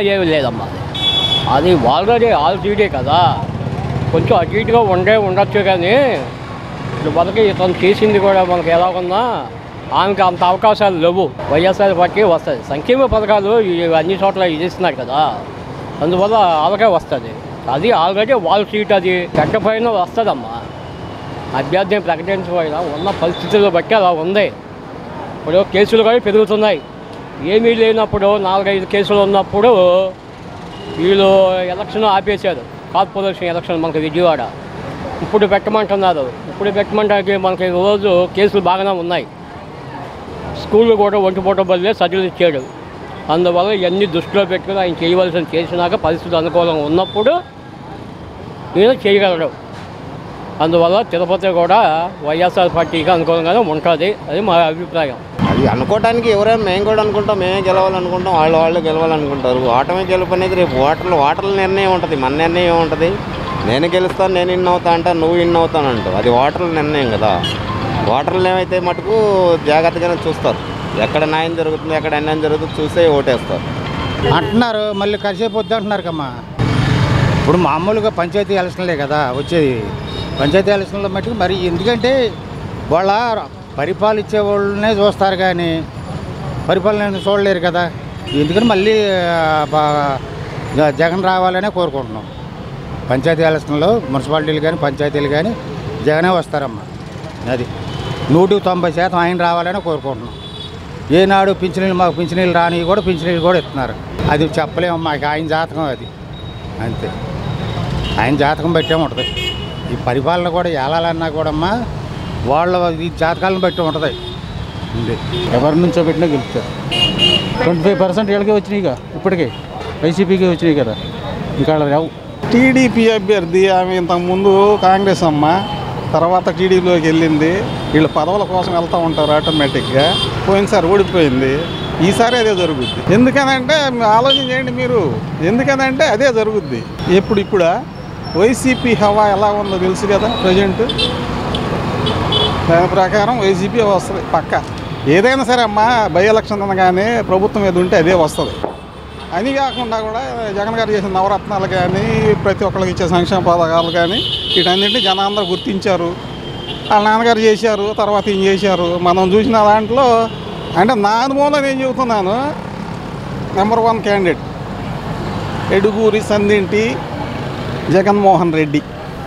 ఏమి లేదమ్మా అది ఆల్రెడీ ఆల్ సీటే కదా కొంచెం అటు ఇటుగా ఉండే ఉండొచ్చు కానీ ఇప్పుడు మనకి ఇతను చేసింది కూడా మనకి ఎలా ఉన్నా ఆమెకి అంత అవకాశాలు లేవు వైఎస్ఆర్ పార్టీ వస్తుంది సంక్షేమ పథకాలు ఇవి అన్ని చోట్ల ఇస్తున్నారు కదా అందువల్ల అలాగే వస్తుంది అది ఆల్రెడీ వాళ్ళ సీట్ అది గడ్డ పైన వస్తుందమ్మా అభ్యర్థిని ప్రకటించబోయినా ఉన్న పరిస్థితులను బట్టి అలా ఉంది ఇప్పుడు కేసులు కూడా పెరుగుతున్నాయి ఏమీ లేనప్పుడు నాలుగైదు కేసులు ఉన్నప్పుడు వీళ్ళు ఎలక్షన్ ఆపేశారు కార్పొరేషన్ ఎలక్షన్ మనకి విజయవాడ ఇప్పుడు పెట్టమంటున్నారు ఇప్పుడు పెట్టమంటానికి మనకి రోజు కేసులు బాగానే ఉన్నాయి స్కూళ్ళు కూడా ఒంటిపూట బదిలే సర్టిఫికేట్ ఇచ్చాడు అందువల్ల ఇవన్నీ దృష్టిలో పెట్టుకుని ఆయన చేయవలసిన చేసినాక పరిస్థితి అనుకూలంగా ఉన్నప్పుడు ఈయన చేయగలడు అందువల్ల తిరుపతి కూడా వైఎస్ఆర్ పార్టీకి అనుకూలంగానే ఉంటుంది అది మా అభిప్రాయం అది అనుకోవడానికి ఎవరైనా మేము కూడా అనుకుంటాం మేమే గెలవాలనుకుంటాం వాళ్ళు వాళ్ళు గెలవాలనుకుంటారు ఓటమే గెలుపు అనేది రేపు ఓటర్లు ఓటర్ల నిర్ణయం ఉంటుంది మన నిర్ణయం ఉంటుంది నేను గెలుస్తాను నేను ఇన్ అవుతా అంటా నువ్వు ఇన్ అవుతాను అంటావు అది ఓటర్ల నిర్ణయం కదా ఓటర్లు ఏమైతే మటుకు జాగ్రత్తగానే చూస్తారు ఎక్కడ న్యాయం జరుగుతుంది ఎక్కడ అన్యాయం జరుగుతుందో చూసే ఓటేస్తారు అంటున్నారు మళ్ళీ కలిసేపు వద్దు అంటున్నారు కమ్మా ఇప్పుడు మామూలుగా పంచాయతీ ఎలక్షన్లే కదా వచ్చేది పంచాయతీ ఎలక్షన్లో మట్టుకు మరి ఎందుకంటే వాళ్ళ పరిపాలించే వాళ్ళనే చూస్తారు కానీ పరిపాలన చూడలేరు కదా ఎందుకని మళ్ళీ ఆ, బా- జ- జగన్ రావాలనే కోరుకుంటున్నాం పంచాయతీ ఎలక్షన్లో మున్సిపాలిటీలు కానీ పంచాయతీలు కానీ జగనే వస్తారమ్మా అది నూటికి తొంభై శాతం ఆయన రావాలని కోరుకుంటున్నాం ఏనాడు పింఛనీళ్ళు మాకు పింఛనీళ్ళు రాని కూడా పింఛనీళ్ళు కూడా ఇస్తున్నారు అది చెప్పలేము మాకు ఆయన జాతకం అది అంతే ఆయన జాతకం బట్టే ఉంటుంది ఈ పరిపాలన కూడా ఏలాలన్నా కూడా అమ్మా వాళ్ళ ఈ జాతకాలను బట్టి ఉంటుంది ఉంది ఎవరి నుంచో పెట్టినా గెలుపుతారు ట్వంటీ ఫైవ్ పర్సెంట్ వీళ్ళకే వచ్చినాయిగా ఇప్పటికే వైసీపీకి వచ్చినాయి కదా ఇంకా వాళ్ళ రావు టీడీపీ అభ్యర్థి ఆమె ఇంతకుముందు కాంగ్రెస్ అమ్మ తర్వాత టీడీపీలోకి వెళ్ళింది వీళ్ళు పదవుల కోసం వెళ్తూ ఉంటారు ఆటోమేటిక్గా పోయినసారి ఓడిపోయింది ఈసారి అదే జరుగుద్ది ఎందుకనంటే మీ ఆలోచన చేయండి మీరు ఎందుకనంటే అదే జరుగుద్ది ఎప్పుడు ఇప్పుడా వైసీపీ హవా ఎలా ఉందో తెలుసు కదా ప్రజెంట్ దాని ప్రకారం వైసీపీ వస్తుంది పక్క ఏదైనా సరే అమ్మా బై ఎలక్షన్ అనగానే ప్రభుత్వం మీద ఉంటే అదే వస్తుంది అని కాకుండా కూడా జగన్ గారు చేసిన నవరత్నాలు కానీ ప్రతి ఒక్కరికి ఇచ్చే సంక్షేమ పథకాలు కానీ వీటన్నింటినీ జనాందరూ గుర్తించారు వాళ్ళ నాన్నగారు చేశారు తర్వాత ఏం చేశారు మనం చూసిన దాంట్లో అంటే నా అనుభవంలో నేను చెబుతున్నాను number one candidate Eduguri Sandinti Jaganmohan Reddy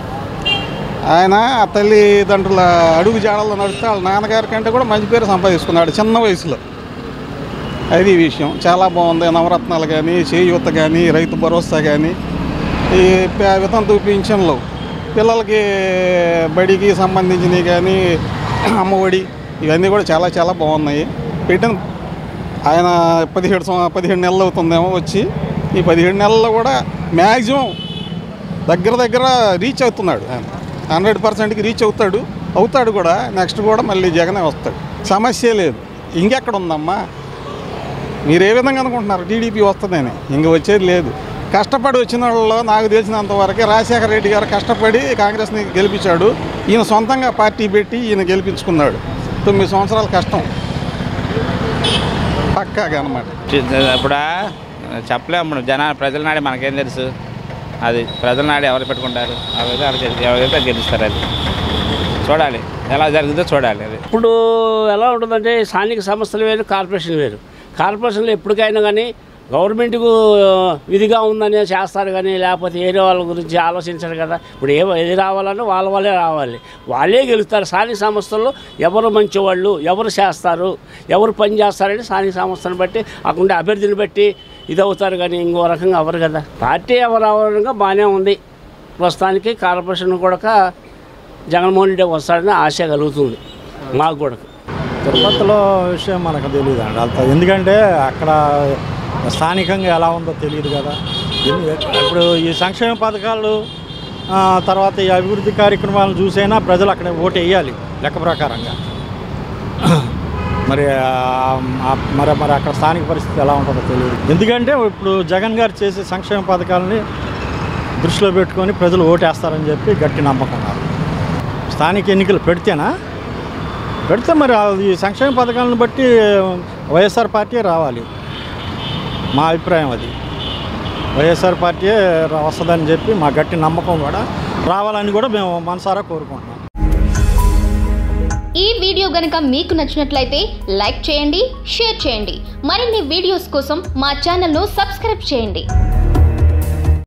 ఆయన ఆ తల్లిదండ్రుల అడుగు జాడల్లో నడిస్తే వాళ్ళ నాన్నగారి కంటే కూడా మంచి పేరు సంపాదించుకున్నాడు చిన్న వయసులో అది ఈ విషయం చాలా బాగుంది నవరత్నాలు కానీ చేయూత కానీ రైతు భరోసా కానీ ఈ ప- వితంతు పింఛన్లు పిల్లలకి బడికి సంబంధించినవి కానీ అమ్మఒడి ఇవన్నీ కూడా చాలా చాలా బాగున్నాయి పెట్టిన ఆయన పదిహేడు సం- పదిహేడు నెలలు అవుతుందేమో వచ్చి ఈ పదిహేడు నెలల్లో కూడా మ్యాక్సిమం దగ్గర దగ్గర రీచ్ అవుతున్నాడు ఆయన హండ్రెడ్ పర్సెంట్కి రీచ్ అవుతాడు అవుతాడు కూడా నెక్స్ట్ కూడా మళ్ళీ జగనే వస్తాడు సమస్య లేదు ఇంకెక్కడ ఉందమ్మా మీరు ఏ విధంగా అనుకుంటున్నారు టీడీపీ వస్తుందని ఇంక వచ్చేది లేదు కష్టపడి వచ్చిన వాళ్ళలో నాకు తెలిసినంత వరకే రాజశేఖర రెడ్డి గారు కష్టపడి కాంగ్రెస్ని గెలిపించాడు ఈయన సొంతంగా పార్టీ పెట్టి ఈయన గెలిపించుకున్నాడు తొమ్మిది సంవత్సరాల కష్టం పక్కాగా అనమాట ఇప్పుడు చెప్పలేము జన ప్రజల నాడే మనకేం తెలుసు అది ప్రజల నాడే ఎవరు పెట్టుకుంటారు అవైతే ఎవరు గెలి- ఎవరైతే గెలుస్తారు అది చూడాలి ఎలా జరుగుతుందో చూడాలి అది ఇప్పుడు ఎలా ఉంటుందంటే స్థానిక సంస్థలు వేరు కార్పొరేషన్ వేరు కార్పొరేషన్లో ఎప్పటికైనా కానీ గవర్నమెంట్కు విధిగా ఉందని చేస్తారు కానీ లేకపోతే ఏరే వాళ్ళ గురించి ఆలోచించరు కదా ఇప్పుడు ఏ ఏది రావాలన్నా వాళ్ళ వాళ్ళే రావాలి వాళ్ళే గెలుస్తారు స్థానిక సంస్థల్లో ఎవరు మంచివాళ్ళు ఎవరు చేస్తారు ఎవరు పని చేస్తారని స్థానిక సంస్థను బట్టి అక్కడ అభ్యర్థిని బట్టి ఇది అవుతారు కానీ ఇంకో రకంగా అవ్వరు కదా పార్టీ ఎవరు అవరంగా బాగానే ఉంది ప్రస్తుతానికి కార్పొరేషన్ కూడా జగన్మోహన్ రెడ్డి వస్తాడని ఆశ కలుగుతుంది మాకు కూడా తిరుపతిలో విషయం మనకు తెలియదు అండి అంత ఎందుకంటే అక్కడ స్థానికంగా ఎలా ఉందో తెలియదు కదా ఎందు- ఇప్పుడు ఈ సంక్షేమ పథకాలు ఆ, తర్వాత ఈ అభివృద్ధి కార్యక్రమాలను చూసైనా ప్రజలు అక్కడ ఓటు వేయాలి లెక్క ప్రకారంగా మరి ఆ, ఆ, మరి మరి అక్కడ స్థానిక పరిస్థితి ఎలా ఉంటుందో తెలియదు ఎందుకంటే ఇప్పుడు జగన్ గారు చేసే సంక్షేమ పథకాలని దృష్టిలో పెట్టుకొని ప్రజలు ఓటేస్తారని చెప్పి గట్టి నమ్మకం ఉన్నారు స్థానిక ఎన్నికలు పెడితేనా పెడితే మరి ఆ ఈ సంక్షేమ పథకాలను బట్టి వైఎస్ఆర్ పార్టీ రావాలి మా అభిప్రాయం అది వైఎస్ఆర్ పార్టీయే రా- వస్తుందని చెప్పి మా గట్టి నమ్మకం కూడా రావాలని కూడా మేము మనసారా కోరుకుంటున్నాం ఈ వీడియో గనక మీకు నచ్చినట్లయితే లైక్ చేయండి షేర్ చేయండి మరిన్ని వీడియోస్ కోసం మా ఛానల్ను సబ్స్క్రైబ్ చేయండి